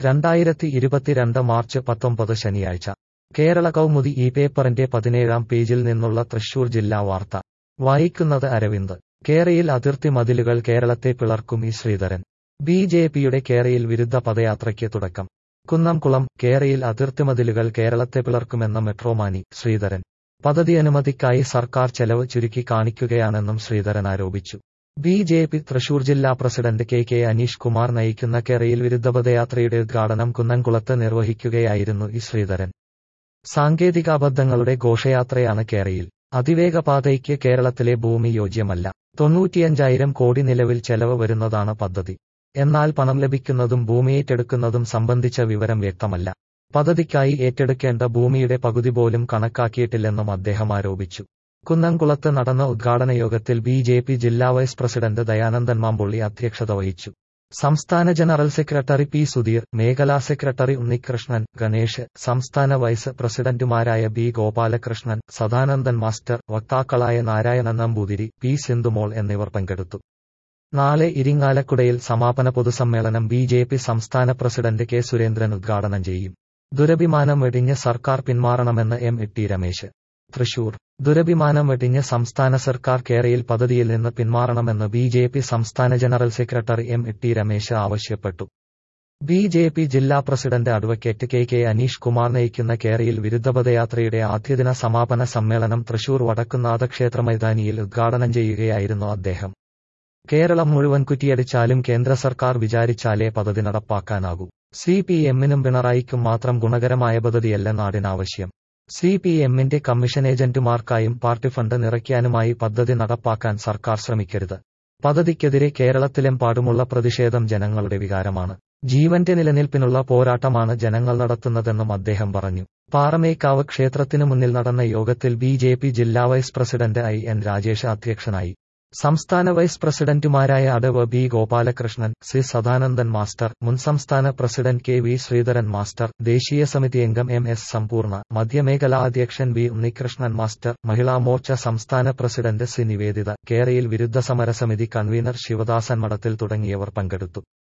രണ്ടായിരത്തി ഇരുപത്തിരണ്ട് മാർച്ച് പത്തൊമ്പത് ശനിയാഴ്ച കേരള കൗമുദി ഈ പേപ്പറിന്റെ പതിനേഴാം പേജിൽ നിന്നുള്ള തൃശൂർ ജില്ലാ വാർത്ത വായിക്കുന്നത് അരവിന്ദ് കേരയിൽ അതിർത്തി മതിലുകൾ കേരളത്തെ പിളർക്കും ഈ ശ്രീധരൻ ബി ജെ പിയുടെ കേരയിൽ വിരുദ്ധ പദയാത്രയ്ക്ക് തുടക്കം കുന്നംകുളം കേരയിൽ അതിർത്തിമതിലുകൾ കേരളത്തെ പിളർക്കുമെന്ന മെട്രോമാനി ശ്രീധരൻ പദ്ധതി അനുമതിക്കായി സർക്കാർ ചെലവ് ചുരുക്കി കാണിക്കുകയാണെന്നും ശ്രീധരൻ ആരോപിച്ചു ബി ജെ പി തൃശൂർ ജില്ലാ president K K Aneesh Kumar നയിക്കുന്ന കേരയിൽ വിരുദ്ധ പദയാത്രയുടെ ഉദ്ഘാടനം കുന്നംകുളത്ത് നിർവഹിക്കുകയായിരുന്നു ഈ ശ്രീധരൻ സാങ്കേതികാബദ്ധങ്ങളുടെ ഘോഷയാത്രയാണ് കേരയിൽ അതിവേഗ പാതയ്ക്ക് കേരളത്തിലെ ഭൂമി യോജ്യമല്ല തൊണ്ണൂറ്റിയഞ്ചായിരം കോടി നിലവിൽ ചെലവ് വരുന്നതാണ് പദ്ധതി എന്നാൽ പണം ലഭിക്കുന്നതും ഭൂമി ഏറ്റെടുക്കുന്നതും സംബന്ധിച്ച വിവരം വ്യക്തമല്ല പദ്ധതിക്കായി ഏറ്റെടുക്കേണ്ട ഭൂമിയുടെ പകുതി പോലും കണക്കാക്കിയിട്ടില്ലെന്നും അദ്ദേഹം ആരോപിച്ചു കുന്നംകുളത്ത് നടന്ന ഉദ്ഘാടന യോഗത്തിൽ ബി ജെ പി ജില്ലാ വൈസ് പ്രസിഡന്റ് ദയാനന്ദൻ മാമ്പുള്ളി അധ്യക്ഷത വഹിച്ചു സംസ്ഥാന ജനറൽ സെക്രട്ടറി പി സുധീർ മേഖലാ സെക്രട്ടറി ഉണ്ണികൃഷ്ണൻ ഗണേഷ് സംസ്ഥാന വൈസ് പ്രസിഡന്റുമാരായ ബി ഗോപാലകൃഷ്ണൻ സദാനന്ദൻ മാസ്റ്റർ വക്താക്കളായ നാരായണൻ നമ്പൂതിരി പി സിന്ധുമോൾ എന്നിവർ പങ്കെടുത്തു നാളെ ഇരിങ്ങാലക്കുടയിൽ സമാപന പൊതുസമ്മേളനം ബി ജെ പി സംസ്ഥാന പ്രസിഡന്റ് കെ സുരേന്ദ്രൻ ഉദ്ഘാടനം ചെയ്യും ദുരഭിമാനം വെടിഞ്ഞ് സർക്കാർ പിന്മാറണമെന്ന് M E T Ramesh Thrissur ദുരഭിമാനം വെടിഞ്ഞ് സംസ്ഥാന സർക്കാർ കേരയിൽ പദ്ധതിയിൽ നിന്ന് പിന്മാറണമെന്ന് ബി ജെ പി സംസ്ഥാന general secretary M E T Ramesh ആവശ്യപ്പെട്ടു ബി ജെ പി ജില്ലാ president advocate K K Aneesh Kumar നയിക്കുന്ന കേരയിൽ വിരുദ്ധപദയാത്രയുടെ ആദ്യദിന സമാപന സമ്മേളനം തൃശൂർ വടക്കുന്നാഥ ക്ഷേത്ര മൈതാനിയിൽ ഉദ്ഘാടനം ചെയ്യുകയായിരുന്നു അദ്ദേഹം കേരളം മുഴുവൻ കുറ്റിയടിച്ചാലും കേന്ദ്ര സർക്കാർ വിചാരിച്ചാലേ പദ്ധതി നടപ്പാക്കാനാകൂ സി പി എമ്മിനും പിണറായിക്കും മാത്രം ഗുണകരമായ പദ്ധതിയല്ല നാടിനാവശ്യം സി പി എമ്മിന്റെ കമ്മീഷൻ ഏജന്റുമാർക്കായും പാർട്ടി ഫണ്ട് നിറയ്ക്കാനുമായി പദ്ധതി നടപ്പാക്കാൻ സർക്കാർ ശ്രമിക്കരുത് പദ്ധതിക്കെതിരെ കേരളത്തിലെമ്പാടുമുള്ള പ്രതിഷേധം ജനങ്ങളുടെ വികാരമാണ് ജീവന്റെ നിലനിൽപ്പിനുള്ള പോരാട്ടമാണ് ജനങ്ങൾ നടത്തുന്നതെന്നും അദ്ദേഹം പറഞ്ഞു പാറമേക്കാവ് ക്ഷേത്രത്തിനു മുന്നിൽ നടന്ന യോഗത്തിൽ ബി ജെ പി ജില്ലാ vice president I N Rajesh അധ്യക്ഷനായി സംസ്ഥാന വൈസ് പ്രസിഡന്റുമാരായ അടവ് B Gopalakrishnan C Sadanandan master മുൻ സംസ്ഥാന president K V Sreedharan master ദേശീയ സമിതി അംഗം എം എസ് സമ്പൂർണ്ണ മധ്യമേഖലാ അധ്യക്ഷൻ ബി ഉണ്ണികൃഷ്ണൻ മാസ്റ്റർ മഹിളാ മോർച്ച സംസ്ഥാന പ്രസിഡന്റ് സി നിവേദിത കേരയിൽ വിരുദ്ധ സമരസമിതി കൺവീനർ ശിവദാസൻ മഠത്തിൽ തുടങ്ങിയവർ പങ്കെടുത്തു